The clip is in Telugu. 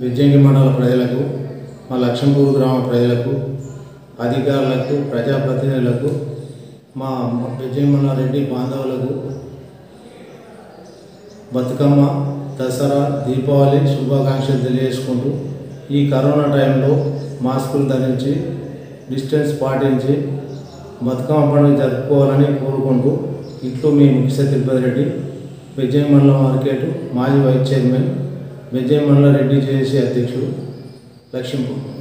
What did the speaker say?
విజయంగి మండల ప్రజలకు మా లక్ష్మీపూర్ గ్రామ ప్రజలకు అధికారులకు ప్రజాప్రతినిధులకు మా విజయమల్ల రెడ్డి బాంధవులకు బతుకమ్మ దసరా దీపావళి శుభాకాంక్షలు తెలియజేసుకుంటూ ఈ కరోనా టైంలో మాస్కులు ధరించి డిస్టెన్స్ పాటించి బతుకమ్మ పండుగ జరుపుకోవాలని కోరుకుంటూ ఇట్లు మీ ముఖ్య తిరుపతి రెడ్డి విజయమల్ల మార్కెట్ మాజీ vice chairman Vijayamalla Reddy JAC అధ్యక్షుడు లక్ష్మీపూర్